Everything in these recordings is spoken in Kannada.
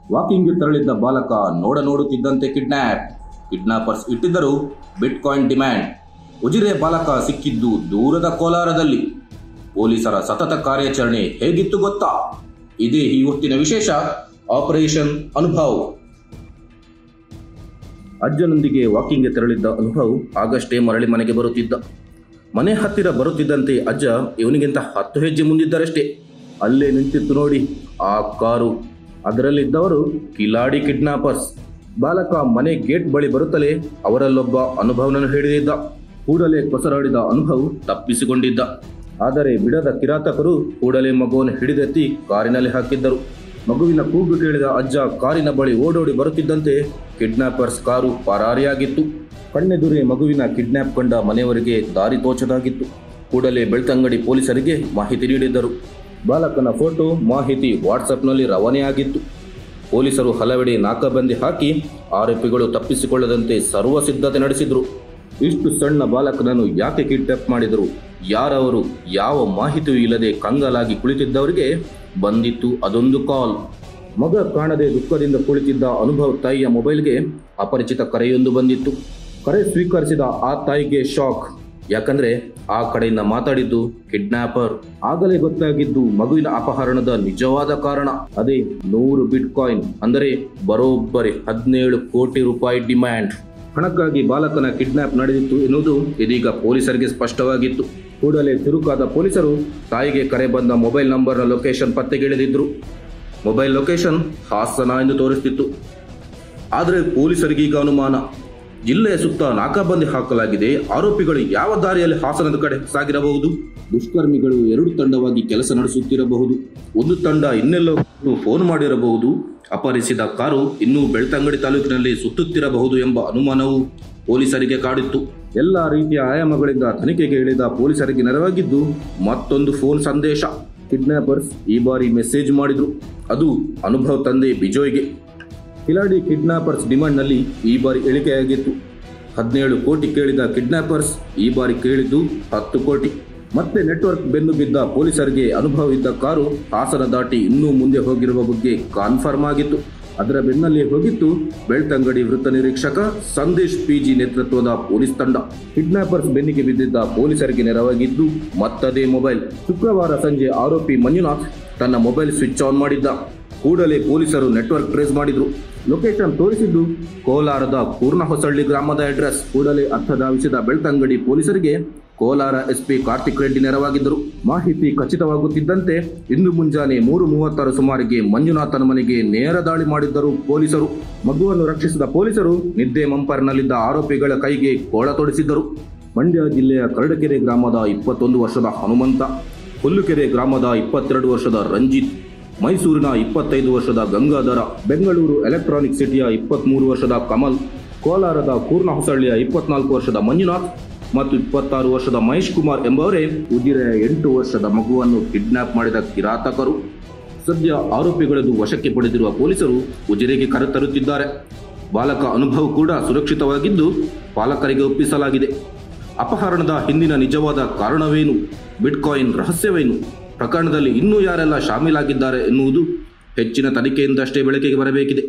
ವಾಕಿಂಗ್ಗೆ ತೆರಳಿದ್ದ ಬಾಲಕ ನೋಡ ನೋಡುತ್ತಿದ್ದಂತೆ ಕಿಡ್ನ್ಯಾಪ್ ಕಿಡ್ನಾಪರ್ಸ್ ಇಟ್ಟಿದ್ದರು ಬಿಟ್ ಕಾಯಿನ್ ಡಿಮ್ಯಾಂಡ್ ಉಜಿರೆ ಬಾಲಕ ಸಿಕ್ಕಿದ್ದು ದೂರದ ಕೋಲಾರದಲ್ಲಿ ಪೊಲೀಸರ ಸತತ ಕಾರ್ಯಾಚರಣೆ ಹೇಗಿತ್ತು ಗೊತ್ತಾ ಇದೇ ಈ ಹೊತ್ತಿನ ವಿಶೇಷ ಆಪರೇಷನ್ ಅನುಭವ್ ಅಜ್ಜನೊಂದಿಗೆ ವಾಕಿಂಗ್ಗೆ ತೆರಳಿದ್ದ ಅನುಭವ್ ಆಗಷ್ಟೇ ಮರಳಿ ಮನೆಗೆ ಬರುತ್ತಿದ್ದ ಮನೆ ಹತ್ತಿರ ಬರುತ್ತಿದ್ದಂತೆ ಅಜ್ಜ ಇವನಿಗಿಂತ ಹತ್ತು ಹೆಜ್ಜೆ ಮುಂದಿದ್ದರಷ್ಟೇ ಅಲ್ಲೇ ನಿಂತಿತ್ತು ನೋಡಿ ಆ ಕಾರು ಅದರಲ್ಲಿದ್ದವರು ಕಿಲಾಡಿ ಕಿಡ್ನಾಪರ್ಸ್ ಬಾಲಕ ಮನೆ ಗೇಟ್ ಬಳಿ ಬರುತ್ತಲೇ ಅವರಲ್ಲೊಬ್ಬ ಅನುಭವನನ್ನು ಹಿಡಿದಿದ್ದ ಕೂಡಲೇ ಕೊಸರಾಡಿದ ಅನುಭವ್ ತಪ್ಪಿಸಿಕೊಂಡಿದ್ದ ಆದರೆ ಬಿಡದ ಕಿರಾತಕರು ಕೂಡಲೇ ಮಗುವನ್ನು ಹಿಡಿದೆತ್ತಿ ಕಾರಿನಲ್ಲಿ ಹಾಕಿದ್ದರು ಮಗುವಿನ ಕೂಗು ಕೇಳಿದ ಅಜ್ಜ ಕಾರಿನ ಬಳಿ ಓಡೋಡಿ ಬರುತ್ತಿದ್ದಂತೆ ಕಿಡ್ನಾಪರ್ಸ್ ಕಾರು ಪರಾರಿಯಾಗಿತ್ತು ಕಣ್ಣೆದುರೇ ಮಗುವಿನ ಕಿಡ್ನಾಪ್ ಕಂಡ ಮನೆಯವರಿಗೆ ದಾರಿ ತೋಚದಾಗಿತ್ತು ಕೂಡಲೇ ಬೆಳ್ತಂಗಡಿ ಪೊಲೀಸರಿಗೆ ಮಾಹಿತಿ ನೀಡಿದ್ದರು ಬಾಲಕನ ಫೋಟೋ ಮಾಹಿತಿ ವಾಟ್ಸಪ್ನಲ್ಲಿ ರವಾನೆಯಾಗಿತ್ತು ಪೊಲೀಸರು ಹಲವೆಡೆ ನಾಕಾಬಂದಿ ಹಾಕಿ ಆರೋಪಿಗಳು ತಪ್ಪಿಸಿಕೊಳ್ಳದಂತೆ ಸರ್ವ ಸಿದ್ಧತೆ ನಡೆಸಿದ್ರು ಇಷ್ಟು ಸಣ್ಣ ಬಾಲಕನನ್ನು ಯಾಕೆ ಕಿಡ್ನಾಪ್ ಮಾಡಿದರು ಯಾರವರು ಯಾವ ಮಾಹಿತಿಯೂ ಇಲ್ಲದೆ ಕಂಗಾಲಾಗಿ ಕುಳಿತಿದ್ದವರಿಗೆ ಬಂದಿತ್ತು ಅದೊಂದು ಕಾಲ್ ಮಗ ಕಾಣದೆ ದುಃಖದಿಂದ ಕುಳಿತಿದ್ದ ಅನುಭವ್ ತಾಯಿಯ ಮೊಬೈಲ್ಗೆ ಅಪರಿಚಿತ ಕರೆಯೊಂದು ಬಂದಿತ್ತು ಕರೆ ಸ್ವೀಕರಿಸಿದ ಆ ತಾಯಿಗೆ ಶಾಕ್ ಯಾಕಂದ್ರೆ ಆ ಕಡೆಯಿಂದ ಮಾತಾಡಿದ್ದು ಕಿಡ್ನಾಪರ್ ಆಗಲೇ ಗೊತ್ತಾಗಿದ್ದು ಮಗುವಿನ ಅಪಹರಣದ ನಿಜವಾದ ಕಾರಣ ಅದೇ ನೂರು ಬಿಟ್ ಕಾಯಿನ್ ಅಂದರೆ ಬರೋಬ್ಬರಿ ಹದಿನೇಳು ಕೋಟಿ ರೂಪಾಯಿ ಡಿಮ್ಯಾಂಡ್ ಹಣಕ್ಕಾಗಿ ಬಾಲಕನ ಕಿಡ್ನಾಪ್ ನಡೆದಿತ್ತು ಎನ್ನುವುದು ಇದೀಗ ಪೊಲೀಸರಿಗೆ ಸ್ಪಷ್ಟವಾಗಿತ್ತು ಕೂಡಲೇ ಚುರುಕಾದ ಪೊಲೀಸರು ತಾಯಿಗೆ ಕರೆ ಬಂದ ಮೊಬೈಲ್ ನಂಬರ್ನ ಲೊಕೇಶನ್ ಪತ್ತೆಗಿಳಿದಿದ್ರು ಮೊಬೈಲ್ ಲೊಕೇಶನ್ ಹಾಸನ ಎಂದು ತೋರಿಸ್ತಿತ್ತು ಆದರೆ ಪೊಲೀಸರಿಗೀಗ ಅನುಮಾನ ಜಿಲ್ಲೆಯ ಸುತ್ತ ನಾಕಾಬಂದಿ ಹಾಕಲಾಗಿದೆ ಆರೋಪಿಗಳು ಯಾವ ದಾರಿಯಲ್ಲಿ ಹಾಸನದ ಕಡೆ ಸಾಗಿರಬಹುದು ದುಷ್ಕರ್ಮಿಗಳು ಎರಡು ತಂಡವಾಗಿ ಕೆಲಸ ನಡೆಸುತ್ತಿರಬಹುದು ಒಂದು ತಂಡ ಇನ್ನೆಲ್ಲೋ ಫೋನ್ ಮಾಡಿರಬಹುದು ಅಪಹರಿಸಿದ ಕಾರು ಇನ್ನೂ ಬೆಳ್ತಂಗಡಿ ತಾಲೂಕಿನಲ್ಲಿ ಸುತ್ತುತ್ತಿರಬಹುದು ಎಂಬ ಅನುಮಾನವು ಪೊಲೀಸರಿಗೆ ಕಾಡಿತ್ತು ಎಲ್ಲ ರೀತಿಯ ಆಯಾಮಗಳಿಂದ ತನಿಖೆಗೆ ಇಳಿದ ಪೊಲೀಸರಿಗೆ ನೆರವಾಗಿದ್ದು ಮತ್ತೊಂದು ಫೋನ್ ಸಂದೇಶ ಕಿಡ್ನಾಪರ್ಸ್ ಈ ಬಾರಿ ಮೆಸೇಜ್ ಮಾಡಿದ್ರು ಅದು ಅನುಭವ್ ತಂದೆ ಬಿಜೋಯ್ಗೆ ಕಿಲಾಡಿ ಕಿಡ್ನಾಪರ್ಸ್ ಡಿಮಾಂಡ್ನಲ್ಲಿ ಈ ಬಾರಿ ಇಳಿಕೆಯಾಗಿತ್ತು ಹದಿನೇಳು ಕೋಟಿ ಕೇಳಿದ ಕಿಡ್ನಾಪರ್ಸ್ ಈ ಬಾರಿ ಕೇಳಿದ್ದು ಹತ್ತು ಕೋಟಿ ಮತ್ತೆ ನೆಟ್ವರ್ಕ್ ಬೆನ್ನು ಬಿದ್ದ ಪೊಲೀಸರಿಗೆ ಅನುಭವ ಇದ್ದ ಕಾರು ಹಾಸನ ದಾಟಿ ಇನ್ನೂ ಮುಂದೆ ಹೋಗಿರುವ ಬಗ್ಗೆ ಕನ್ಫರ್ಮ್ ಆಗಿತ್ತು ಅದರ ಬೆನ್ನಲ್ಲೇ ಹೋಗಿತ್ತು ಬೆಳ್ತಂಗಡಿ ವೃತ್ತ ನಿರೀಕ್ಷಕ ಸಂದೇಶ್ ಪಿಜಿ ನೇತೃತ್ವದ ಪೊಲೀಸ್ ತಂಡ ಕಿಡ್ನಾಪರ್ಸ್ ಬೆನ್ನಿಗೆ ಬಿದ್ದಿದ್ದ ಪೊಲೀಸರಿಗೆ ನೆರವಾಗಿದ್ದು ಮತ್ತದೇ ಮೊಬೈಲ್ ಶುಕ್ರವಾರ ಸಂಜೆ ಆರೋಪಿ ಮಂಜುನಾಥ್ ತನ್ನ ಮೊಬೈಲ್ ಸ್ವಿಚ್ ಆನ್ ಮಾಡಿದ್ದ ಕೂಡಲೇ ಪೊಲೀಸರು ನೆಟ್ವರ್ಕ್ ಟ್ರೇಸ್ ಮಾಡಿದ್ರು ಲೊಕೇಶನ್ ತೋರಿಸಿದ್ದು ಕೋಲಾರದ ಕೂರ್ನಹೊಸಳ್ಳಿ ಗ್ರಾಮದ ಅಡ್ರೆಸ್ ಕೂಡಲೇ ಅರ್ಥ ಧಾವಿಸಿದ ಬೆಳ್ತಂಗಡಿ ಪೊಲೀಸರಿಗೆ ಕೋಲಾರ ಎಸ್ಪಿ ಕಾರ್ತಿಕ್ ರೆಡ್ಡಿ ನೆರವಾಗಿದ್ದರು ಮಾಹಿತಿ ಖಚಿತವಾಗುತ್ತಿದ್ದಂತೆ ಇಂದು ಮುಂಜಾನೆ ಮೂರು ಮೂವತ್ತರ ಸುಮಾರಿಗೆ ಮಂಜುನಾಥನ ಮನೆಗೆ ನೇರ ದಾಳಿ ಮಾಡಿದ್ದರು ಪೊಲೀಸರು ಮಗುವನ್ನು ರಕ್ಷಿಸಿದ ಪೊಲೀಸರು ನಿದ್ದೆ ಮಂಪರ್ನಲ್ಲಿದ್ದ ಆರೋಪಿಗಳ ಕೈಗೆ ಕೋಳ ತೊಡಿಸಿದ್ದರು ಮಂಡ್ಯ ಜಿಲ್ಲೆಯ ಕರಡಕೆರೆ ಗ್ರಾಮದ ಇಪ್ಪತ್ತೊಂದು ವರ್ಷದ ಹನುಮಂತ ಹುಲ್ಲುಕೆರೆ ಗ್ರಾಮದ ಇಪ್ಪತ್ತೆರಡು ವರ್ಷದ ರಂಜಿತ್ ಮೈಸೂರಿನ ಇಪ್ಪತ್ತೈದು ವರ್ಷದ ಗಂಗಾಧರ ಬೆಂಗಳೂರು ಎಲೆಕ್ಟ್ರಾನಿಕ್ ಸಿಟಿಯ ಇಪ್ಪತ್ಮೂರು ವರ್ಷದ ಕಮಲ್ ಕೋಲಾರದ ಕೂರ್ನಹೊಸಳ್ಳಿಯ ಇಪ್ಪತ್ನಾಲ್ಕು ವರ್ಷದ ಮಂಜುನಾಥ್ ಮತ್ತು ಇಪ್ಪತ್ತಾರು ವರ್ಷದ ಮಹೇಶ್ ಕುಮಾರ್ ಎಂಬವರೇ ಉಜಿರೆಯ ಎಂಟು ವರ್ಷದ ಮಗುವನ್ನು ಕಿಡ್ನಾಪ್ ಮಾಡಿದ ಕಿರಾತಕರು ಸದ್ಯ ಆರೋಪಿಗಳದ್ದು ವಶಕ್ಕೆ ಪಡೆದಿರುವ ಪೊಲೀಸರು ಉಜಿರೆಗೆ ಕರೆತರುತ್ತಿದ್ದಾರೆ ಬಾಲಕ ಅನುಭವ್ ಕೂಡ ಸುರಕ್ಷಿತವಾಗಿದ್ದು ಪಾಲಕರಿಗೆ ಒಪ್ಪಿಸಲಾಗಿದೆ ಅಪಹರಣದ ಹಿಂದಿನ ನಿಜವಾದ ಕಾರಣವೇನು ಬಿಟ್ಕಾಯಿನ್ ರಹಸ್ಯವೇನು ಪ್ರಕರಣದಲ್ಲಿ ಇನ್ನೂ ಯಾರೆಲ್ಲ ಶಾಮೀಲಾಗಿದ್ದಾರೆ ಎನ್ನುವುದು ಹೆಚ್ಚಿನ ತನಿಖೆಯಿಂದಷ್ಟೇ ಬೆಳಕಿಗೆ ಬರಬೇಕಿದೆ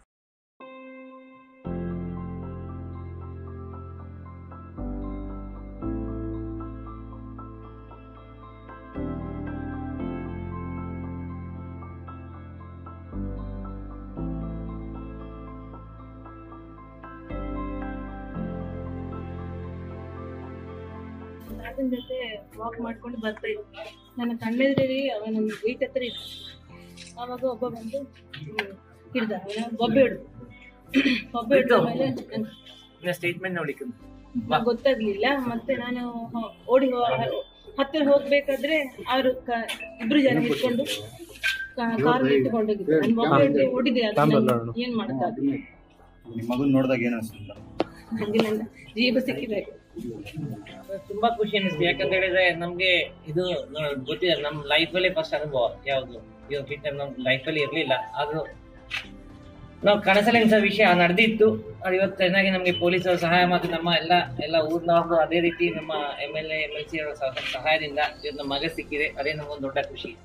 ತಾತನ ಜೊತೆ ವಾಕ್ ಮಾಡ್ಕೊಂಡು ಬರ್ತಾ ಇದ್ದೆ ನನ್ನ ಕಣ್ಣೆದುರಿಗೆ ಅವನ ಗೇಟ್ ಹತ್ರ ಇದ್ದ ಆವಾಗ ಒಬ್ಬ ಬಂದು ಹ್ಮ್, ಹಿಡ್ದ ಅವನ ಬೊಬ್ಬೆ ಹಿಡ್ದು ಬೊಬ್ಬೆ ಹಿಡ್ದ ಮೇಲೆ ಸ್ಟೇಟ್ಮೆಂಟ್ ನೋಡ್ಲಿಕ್ಕೆ ನಂಗ್ ಗೊತ್ತಾಗ್ಲಿಲ್ಲ ಮತ್ತೆ ನಾನು ಹ- ಓಡಿ ಹೋ- ಹತ್ತಿರ ಹೋಗ್ಬೇಕಾದ್ರೆ ಅವರು ಇಬ್ರು ಜನ ಹಿಡ್ಕೊಂಡು ಕಾರ್ ಇಟ್ಟುಕೊಂಡೋಗಿದ್ರು ನನ್ನ ಬೊಬ್ಬೆ ಹಿಡ್ದು ಓಡಿದೆ ಅದು ನಂಗೆ ಏನ್ ಮಾಡಕ್ಕಾಗಲ್ಲ ನಿಮ್ಮ ಮಗನ್ ನೋಡಿದಾಗ ಏನು ಅನಿಸ್ತಿಲ್ಲ ನಂಗೆ ನನ್ನ ಜೀವ ಸಿಕ್ಕಿದೆ ತುಂಬಾ ಖುಷಿ ಅನಿಸ್ತು ಯಾಕಂತ ಹೇಳಿದ್ರೆ ನಮ್ಗೆ ಇದು ನ- ಗೊತ್ತಿಲ್ಲ ನಮ್ ಲೈಫ್ ಅಲ್ಲಿ ಫಸ್ಟ್ ಅನುಭವ ಯಾವ್ದು ಇದು ಬಿಟ್ಟು ನಮ್ ಲೈಫ್ ಅಲ್ಲಿ ಇರ್ಲಿಲ್ಲ ಆದ್ರೂ ನಾವು ಕನಸಲ್ಲಿ ಎನ್ಸೋ ವಿಷಯ ನಡೆದಿತ್ತು ಅದು ಇವತ್ತು ಚೆನ್ನಾಗಿ ನಮಗೆ ಪೊಲೀಸರ ಸಹಾಯ ಮತ್ತು ನಮ್ಮ ಎಲ್ಲ ಎಲ್ಲ ಊರ್ನವ್ರದ್ದು ಅದೇ ರೀತಿ ನಮ್ಮ M L A M L C ಅವರ ಸಹ- ಸಹಾಯದಿಂದ ಇವತ್ತು ನಮ್ಮ ಮಗ ಸಿಕ್ಕಿದೆ ಅದೇ ನಮಗೊಂದು ದೊಡ್ಡ ಖುಷಿ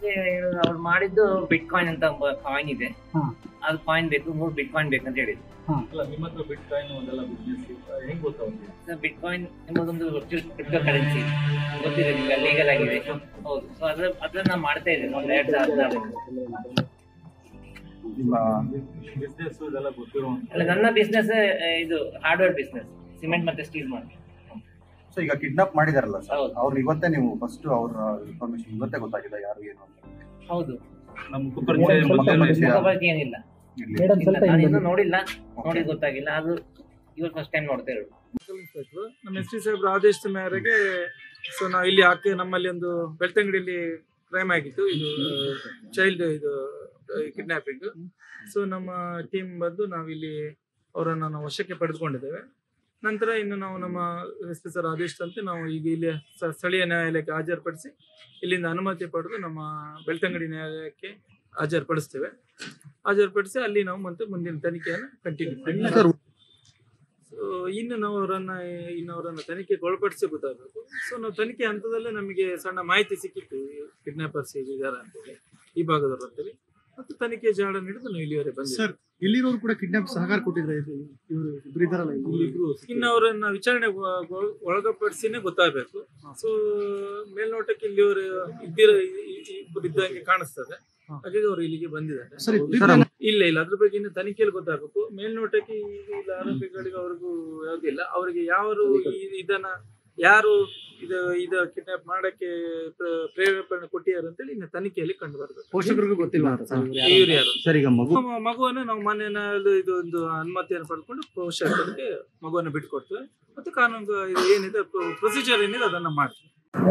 ಅವ್ರು ಮಾಡಿದ್ದು ಬಿಟ್ ಕಾಯಿನ್ ಅಂತ ಕಾಯಿನ್ ಇದೆ ಹಾ. ಅದು ಕಾಯಿನ್ ಬೇಕು ಮೂರು ಬಿಟ್ ಕಾಯಿನ್ ಬೇಕಂತ ಹೇಳಿದ್ರು ಅಲ್ಲ ನಿಮ್ಮ ಹತ್ರ ಬಿಟ್ ಕಾಯಿನ್ ಅದೆಲ್ಲ ಬಿಸ್ನೆಸ್ ಹೆಂಗ್ ಗೊತ್ತಾಗುತ್ತೆ ಬಿಟ್ ಕಾಯಿನ್ ಎಂಬುದೊಂದು ಕ್ರಿಪ್ಟೋ ಕರೆನ್ಸಿ ಗೊತ್ತಿದೆ ನಿಮ್ಗೆ ಲೀಗಲ್ ಆಗಿದೆ ಹೌದು ಸೊ ಅದ್ರ ಅದನ್ನ ನಾವು ಮಾಡ್ತಾ ಇದ್ದೇವೆ ಒಂದು ಎರಡ್ ಸಾವಿರದ ಹದಿನಾರರಿಂದ. ನಿಮ್ಮ ಬಿಸ್ನೆಸ್ ಇದೆಲ್ಲ ಗೊತ್ತಿರುವಂತ ಅಲ್ಲ ನನ್ನ ಬಿಸ್ನೆಸ್ ಇದು ಹಾರ್ಡ್ವೇರ್ ಬಿಸ್ನೆಸ್ ಸಿಮೆಂಟ್ ಮತ್ತೆ ಸ್ಟೀಲ್ ಮಾಡಿ ಸೊ ಈಗ ಕಿಡ್ನಾಪ್ ಮಾಡಿದಾರಲ್ಲ ಸರ್ ಹೌದು. ಅವ್ರು ಇವತ್ತೇ ನೀವು ಫಸ್ಟ್ ಅವ್ರ ಇನ್ಫಾರ್ಮೇಶನ್ ಇವತ್ತೇ ಗೊತ್ತಾಗಿದೆ ಯಾರು ಏನು ಅಂತ ಹೌದು ನಮ್ಮ ಮುಖಪರಿಚಯ ಸ್ವಲ್ಪ ಮತ್ತೆ ಪರಿಚಯ. ಮುಖಬಳಕೆ ಏನಿಲ್ಲ ಇರ್ಲಿ. ಮೇಡಮ್ ಇಲ್ಲ, ಸ್ವಲ್ಪ ನಾನು ಹಿಂದೆ ಇನ್ನೂ ನೋಡಿಲ್ಲ ನೋಡಿ ಗೊತ್ತಾಗಿಲ್ಲ ಅದು ಇವಾಗ ಫಸ್ಟ್ ಟೈಮ್ ನೋಡ್ತಾ ಇರೋದು ಇನ್ಸ್ಪೆಕ್ಟ್ರು ನಮ್ಮ ಎಸ್ ಟಿ ಸಾಹೇಬ್ರ ಆದೇಶದ ಮೇರೆಗೆ ಸೊ ನಾವು ಇಲ್ಲಿ ಹಾಕಿ ನಮ್ಮಲ್ಲಿ ಒಂದು ಬೆಳ್ತಂಗಡಿಯಲ್ಲಿ ಕ್ರೈಮ್ ಆಗಿತ್ತು ಇದು ಚೈಲ್ಡ್ ಇದು ಕಿಡ್ನಾಪಿಂಗ್ ಸೊ ನಮ್ಮ ಟೀಮ್ ಬಂದು ನಾವಿಲ್ಲಿ ಅವರನ್ನು ನಾವು ವಶಕ್ಕೆ ಪಡೆದುಕೊಂಡಿದ್ದೇವೆ ನಂತರ ಇನ್ನು ನಾವು ನಮ್ಮ ಎಸ್ ಪಿ ಸರ್ ಆದೇಶದಂತೆ ನಾವು ಈಗ ಇಲ್ಲಿ ಸ- ಸ್ಥಳೀಯ ನ್ಯಾಯಾಲಯಕ್ಕೆ ಹಾಜರುಪಡಿಸಿ ಇಲ್ಲಿಂದ ಅನುಮತಿ ಪಡೆದು ನಮ್ಮ ಬೆಳ್ತಂಗಡಿ ನ್ಯಾಯಾಲಯಕ್ಕೆ ಹಾಜರುಪಡಿಸ್ತೇವೆ ಹಾಜರುಪಡಿಸಿ ಅಲ್ಲಿ ನಾವು ಮತ್ತೆ ಮುಂದಿನ ತನಿಖೆಯನ್ನು ಕಂಟಿನ್ಯೂ ಸೊ ಇನ್ನು ನಾವು ಅವರನ್ನ ಇನ್ನು ಅವರನ್ನ ತನಿಖೆಗೆ ಒಳಪಡಿಸಿ ಗೊತ್ತಾಗಬೇಕು ಸೊ ನಾವು ತನಿಖೆ ಹಂತದಲ್ಲೇ ನಮಗೆ ಸಣ್ಣ ಮಾಹಿತಿ ಸಿಕ್ಕಿತ್ತು ಕಿಡ್ನಾಪರ್ಸ್ ಇದ್ದಾರೆ ಅಂತೇಳಿ ಈ ಭಾಗದವರು ಅಂತೇಳಿ ಮತ್ತು ತನಿಖೆ ಜಾಡ ಹಿಡಿದು ನಾವು ಇಲ್ಲಿವರೆಗೆ ಬಂದಿದ್ದೀವಿ ಸರ್ ಇಲ್ಲಿರೋರು ಕೂಡ ಕಿಡ್ನಾಪ್ ಸಹಕಾರ ಕೊಟ್ಟಿದ್ರೆ ಇವರು ಇಬ್ರು ಇದಾರಲ್ಲ ಇಲ್ಲಿ ಇನ್ನು ಅವರನ್ನ ವಿಚಾರಣೆ ಒಳಗಪಡಿಸಿನೇ ಗೊತ್ತಾಗಬೇಕು ಸೊ ಮೇಲ್ನೋಟಕ್ಕೆ ಇಲ್ಲಿ ಅವರು ಇದ್ದಿರೋ ಇಬ್ಬರು ಇದ್ದಂಗೆ ಕಾಣಿಸ್ತದೆ ಹಾಗಾಗಿ ಅವರು ಇಲ್ಲಿಗೆ ಬಂದಿದ್ದಾರೆ ಸರಿ ಇಲ್ಲ ಇಲ್ಲ ಅದ್ರ ಬಗ್ಗೆ ಇನ್ನು ತನಿಖೆಯಲ್ಲಿ ಗೊತ್ತಾಗಬೇಕು ಮೇಲ್ನೋಟಕ್ಕೆ ಈಗ ಇಲ್ಲ ಆರೋಪಿಗಳಿಗೆ ಅವ್ರಿಗೂ ಯಾವುದಿಲ್ಲ ಅವರಿಗೆ ಯಾರು ಈ- ಇದನ್ನ ಯಾರು ಇದು ಇದು ಕಿಡ್ನಾಪ್ ಮಾಡಕ್ಕೆ ಪ್ರ- ಪ್ರೇರೇಪಣೆ ಕೊಟ್ಟಿದ್ದಾರೆ ಅಂತೇಳಿ ಇನ್ನು ತನಿಖೆಯಲ್ಲಿ ಕಂಡು ಬರಬೇಕು ಪೋಷಕರಿಗೂ ಗೊತ್ತಿಲ್ಲ ಅಂತ ಸರ್ ಇವ್ರು ಯಾರು. ಇವ್ರು ಯಾರು ಸರ್ ಈಗ ಮಗು ನಮ್ಮ ಮಗುವನ್ನು ನಾವು ಮನೆಯ ಇದು ಒಂದು ಅನುಮತಿಯನ್ನು ಪಡ್ಕೊಂಡು ಪೋಷಕರಿಗೆ ಮಗುವನ್ನು ಬಿಟ್ಕೊಡ್ತೇವೆ ಮತ್ತು ಕಾನೂನು ಇದು ಏನಿದೆ ಪ್ರೊಸೀಜರ್ ಏನಿದೆ ಅದನ್ನ ಮಾಡ್ತೀವಿ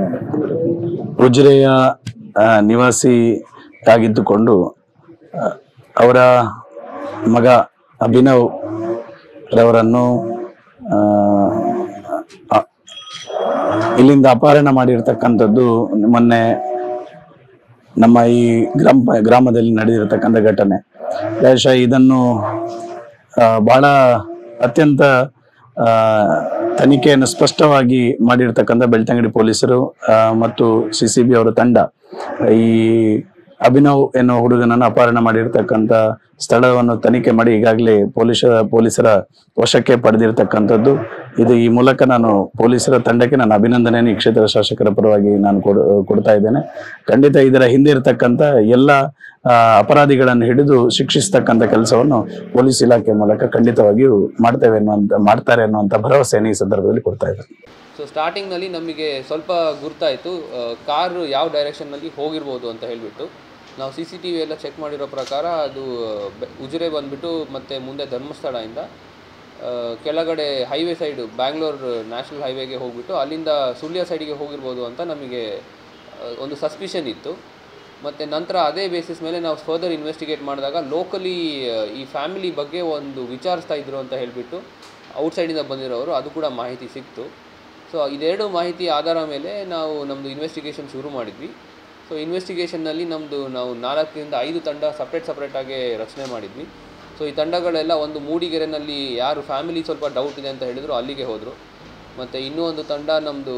ಉಜಿರೆಯ ಆ, ನಿವಾಸಿ ಆಗಿದ್ದುಕೊಂಡು ಆ, ಅವರ ಮಗ ಅಭಿನವ್ ರವರನ್ನು ಆ, ಆ, ಇಲ್ಲಿಂದ ಅಪಹರಣ ಮಾಡಿರ್ತಕ್ಕಂಥದ್ದು ಮೊನ್ನೆ ನಮ್ಮ ಈ ಗ್ರಾಮ ಗ್ರಾಮದಲ್ಲಿ ನಡೆದಿರತಕ್ಕಂಥ ಘಟನೆ ಬಹುಶಃ ಇದನ್ನು ಆ, ಬಹಳ ಅತ್ಯಂತ ಆ, ತನಿಖೆಯನ್ನು ಸ್ಪಷ್ಟವಾಗಿ ಮಾಡಿರ್ತಕ್ಕಂಥ ಬೆಳ್ತಂಗಡಿ ಪೊಲೀಸರು ಆ, ಮತ್ತು ಸಿ ಸಿ ಬಿ ಅವರ ತಂಡ ಈ ಅಭಿನವ್ ಎನ್ನುವ ಹುಡುಗನನ್ನು ಅಪಹರಣ ಮಾಡಿರ್ತಕ್ಕಂಥ ಸ್ಥಳವನ್ನು ತನಿಖೆ ಮಾಡಿ ಈಗಾಗಲೇ ಪೊಲೀಸ ಪೊಲೀಸರ ವಶಕ್ಕೆ ಪಡೆದಿರ್ತಕ್ಕಂಥದ್ದು ಇದು ಈ ಮೂಲಕ ನಾನು ಪೊಲೀಸರ ತಂಡಕ್ಕೆ ನಾನು ಅಭಿನಂದನೆಯನ್ನು ಈ ಕ್ಷೇತ್ರದ ಶಾಸಕರ ಪರವಾಗಿ ನಾನು ಕೊಡ್ ಕೊಡ್ತಾ ಇದ್ದೇನೆ ಖಂಡಿತ ಇದರ ಹಿಂದೆ ಇರತಕ್ಕಂಥ ಎಲ್ಲ ಆ, ಅಪರಾಧಿಗಳನ್ನು ಹಿಡಿದು ಶಿಕ್ಷಿಸ್ತಕ್ಕಂಥ ಕೆಲಸವನ್ನು ಪೊಲೀಸ್ ಇಲಾಖೆ ಮೂಲಕ ಖಂಡಿತವಾಗಿಯೂ ಮಾಡ್ತೇವೆ ಅನ್ನುವಂತ ಮಾಡ್ತಾರೆ ಅನ್ನುವಂಥ ಭರವಸೆಯನ್ನು ಈ ಸಂದರ್ಭದಲ್ಲಿ ಕೊಡ್ತಾ ಇದ್ದೇನೆ ಸೊ ಸ್ಟಾರ್ಟಿಂಗ್ನಲ್ಲಿ ನಮಗೆ ಸ್ವಲ್ಪ ಗುರ್ತಾಯಿತು ಕಾರು ಯಾವ ಡೈರೆಕ್ಷನ್ನಲ್ಲಿ ಹೋಗಿರ್ಬೋದು ಅಂತ ಹೇಳಿಬಿಟ್ಟು ನಾವು ಸಿ ಸಿ ಟಿ ವಿ ಎಲ್ಲ ಚೆಕ್ ಮಾಡಿರೋ ಪ್ರಕಾರ ಅದು ಬೆ- ಉಜಿರೆ ಬಂದುಬಿಟ್ಟು ಮತ್ತು ಮುಂದೆ ಧರ್ಮಸ್ಥಳದಿಂದ ಆ, ಕೆಳಗಡೆ ಹೈವೇ ಸೈಡು ಬ್ಯಾಂಗ್ಳೂರ್ ನ್ಯಾಷನಲ್ ಹೈವೇಗೆ ಹೋಗ್ಬಿಟ್ಟು ಅಲ್ಲಿಂದ ಸುಳ್ಯ ಸೈಡಿಗೆ ಹೋಗಿರ್ಬೋದು ಅಂತ ನಮಗೆ ಆ, ಒಂದು ಸಸ್ಪಿಷನ್ ಇತ್ತು ಮತ್ತು ನಂತರ ಅದೇ ಬೇಸಿಸ್ ಮೇಲೆ ನಾವು ಫರ್ದರ್ ಇನ್ವೆಸ್ಟಿಗೇಟ್ ಮಾಡಿದಾಗ ಲೋಕಲಿ ಈ ಫ್ಯಾಮಿಲಿ ಬಗ್ಗೆ ಒಂದು ವಿಚಾರಿಸ್ತಾ ಇದ್ರು ಅಂತ ಹೇಳಿಬಿಟ್ಟು ಔಟ್ಸೈಡಿಂದ ಬಂದಿರೋರು ಅದು ಕೂಡ ಮಾಹಿತಿ ಸಿಕ್ತು ಸೊ ಇದೆರಡು ಮಾಹಿತಿ ಆಧಾರ ಮೇಲೆ ನಾವು ನಮ್ಮದು ಇನ್ವೆಸ್ಟಿಗೇಷನ್ ಶುರು ಮಾಡಿದ್ವಿ ಸೊ ಇನ್ವೆಸ್ಟಿಗೇಷನ್ನಲ್ಲಿ ನಮ್ಮದು ನಾವು ನಾಲ್ಕರಿಂದ ಐದು ತಂಡ ಸಪ್ರೇಟ್ ಸಪ್ರೇಟಾಗಿ ರಚನೆ ಮಾಡಿದ್ವಿ ಸೊ ಈ ತಂಡಗಳೆಲ್ಲ ಒಂದು ಮೂಡಿಗೆರೆನಲ್ಲಿ ಯಾರು ಫ್ಯಾಮಿಲಿ ಸ್ವಲ್ಪ ಡೌಟ್ ಇದೆ ಅಂತ ಹೇಳಿದ್ರು ಅಲ್ಲಿಗೆ ಹೋದರು ಮತ್ತು ಇನ್ನೂ ಒಂದು ತಂಡ ನಮ್ಮದು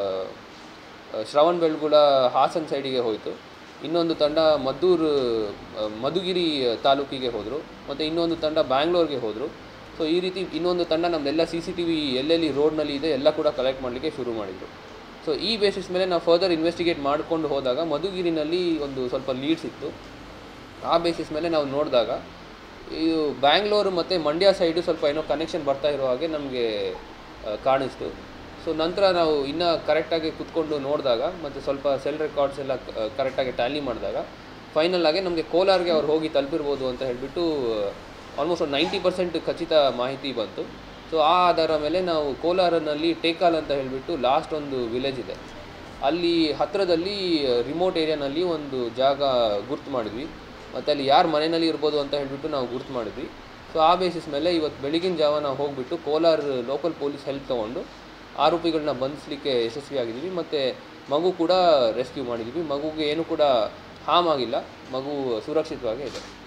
ಶ್ರವಣ್ ಬೆಳಗುಳ ಹಾಸನ್ ಸೈಡಿಗೆ ಹೋಯಿತು ಇನ್ನೊಂದು ತಂಡ ಮದ್ದೂರು ಆ, ಮಧುಗಿರಿ ತಾಲೂಕಿಗೆ ಹೋದರು ಮತ್ತು ಇನ್ನೊಂದು ತಂಡ ಬ್ಯಾಂಗ್ಳೂರ್ಗೆ ಹೋದರು ಸೊ ಈ ರೀತಿ ಇನ್ನೊಂದು ತಂಡ ನಮ್ಮದೆಲ್ಲ ಸಿ ಸಿ ಟಿ ವಿ ಎಲ್ಲೆಲ್ಲಿ ರೋಡ್ನಲ್ಲಿ ಇದೆ ಎಲ್ಲ ಕೂಡ ಕಲೆಕ್ಟ್ ಮಾಡಲಿಕ್ಕೆ ಶುರು ಮಾಡಿದರು ಸೊ ಈ ಬೇಸಿಸ್ ಮೇಲೆ ನಾವು ಫರ್ದರ್ ಇನ್ವೆಸ್ಟಿಗೇಟ್ ಮಾಡಿಕೊಂಡು ಹೋದಾಗ ಮಧುಗಿರಿನಲ್ಲಿ ಒಂದು ಸ್ವಲ್ಪ ಲೀಡ್ಸ್ ಇತ್ತು ಆ ಬೇಸಿಸ್ ಮೇಲೆ ನಾವು ನೋಡಿದಾಗ ಇದು ಬ್ಯಾಂಗ್ಳೂರು ಮತ್ತು ಮಂಡ್ಯ ಸೈಡು ಸ್ವಲ್ಪ ಏನೋ ಕನೆಕ್ಷನ್ ಬರ್ತಾ ಇರೋ ಹಾಗೆ ನಮಗೆ ಕಾಣಿಸ್ತು ಸೊ ನಂತರ ನಾವು ಇನ್ನೂ ಕರೆಕ್ಟಾಗಿ ಕುತ್ಕೊಂಡು ನೋಡಿದಾಗ ಮತ್ತು ಸ್ವಲ್ಪ ಸೆಲ್ ರೆಕಾರ್ಡ್ಸ್ ಎಲ್ಲ ಕರೆಕ್ಟಾಗಿ ಟ್ಯಾಲಿ ಮಾಡಿದಾಗ ಫೈನಲ್ ಆಗಿ ನಮಗೆ ಕೋಲಾರ್ಗೆ ಅವ್ರು ಹೋಗಿ ತಲುಪಿರ್ಬೋದು ಅಂತ ಹೇಳಿಬಿಟ್ಟು ಆಲ್ಮೋಸ್ಟ್ ಒಂದು ನೈಂಟಿ ಪರ್ಸೆಂಟ್ ಖಚಿತ ಮಾಹಿತಿ ಬಂತು ಸೊ ಆ ಆಧಾರ ಮೇಲೆ ನಾವು ಕೋಲಾರನಲ್ಲಿ ಟೇಕಾಲ್ ಅಂತ ಹೇಳಿಬಿಟ್ಟು ಲಾಸ್ಟ್ ಒಂದು ವಿಲೇಜ್ ಇದೆ ಅಲ್ಲಿ ಹತ್ತಿರದಲ್ಲಿ ರಿಮೋಟ್ ಏರಿಯಾನಲ್ಲಿ ಒಂದು ಜಾಗ ಗುರ್ತು ಮಾಡಿದ್ವಿ ಮತ್ತು ಅಲ್ಲಿ ಯಾರು ಮನೆಯಲ್ಲಿ ಇರ್ಬೋದು ಅಂತ ಹೇಳಿಬಿಟ್ಟು ನಾವು ಗುರ್ತು ಮಾಡಿದ್ವಿ ಸೊ ಆ ಬೇಸಿಸ್ ಮೇಲೆ ಇವತ್ತು ಬೆಳಗಿನ ಜಾವ ನಾವು ಹೋಗಿಬಿಟ್ಟು ಕೋಲಾರ ಲೋಕಲ್ ಪೊಲೀಸ್ ಹೆಲ್ಪ್ ತೊಗೊಂಡು ಆರೋಪಿಗಳನ್ನ ಬಂಧಿಸಲಿಕ್ಕೆ ಯಶಸ್ವಿಯಾಗಿದ್ದೀವಿ ಮತ್ತು ಮಗು ಕೂಡ ರೆಸ್ಕ್ಯೂ ಮಾಡಿದ್ದೀವಿ ಮಗುಗೆ ಏನು ಕೂಡ ಹಾಮ್ ಆಗಿಲ್ಲ ಮಗು ಸುರಕ್ಷಿತವಾಗೇ ಇದೆ